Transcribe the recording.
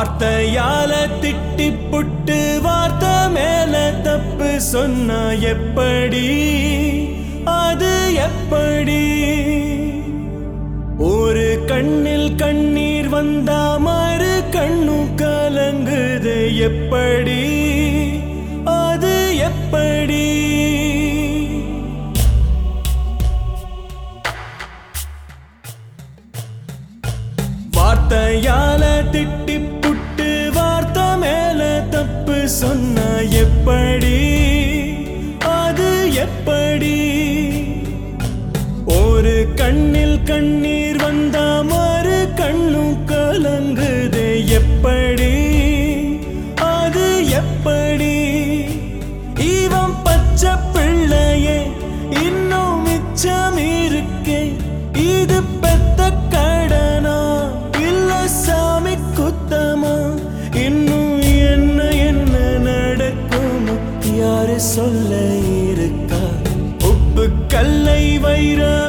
வார்த்தையால திட்டி புட்டு வார்த்தை மேல தப்பு சொன்னா எப்படி அது எப்படி ஒரு கண்ணில் கண்ணீர் வந்தா மறு கண்ணும் கலங்குது எப்படி அது எப்படி வார்த்தையால திட்டி புட்டு வார்த்தை மேல தப்பு சொன்ன எப்படி அது எப்படி ஒரு கண்ணில் கண்ணீர் வந்தா மறு கண்ணும் கலங்குது எப்படி அது எப்படி இவன் பச்சை பிள்ளையே இன்னும் மிச்சம் இருக்கே இது பெத்த கடனா இல்ல சாமி குத்தமா இன்னும் என்ன என்ன நடக்கும் யாரு சொல்ல இருக்கா உப்பு கல்லை வைர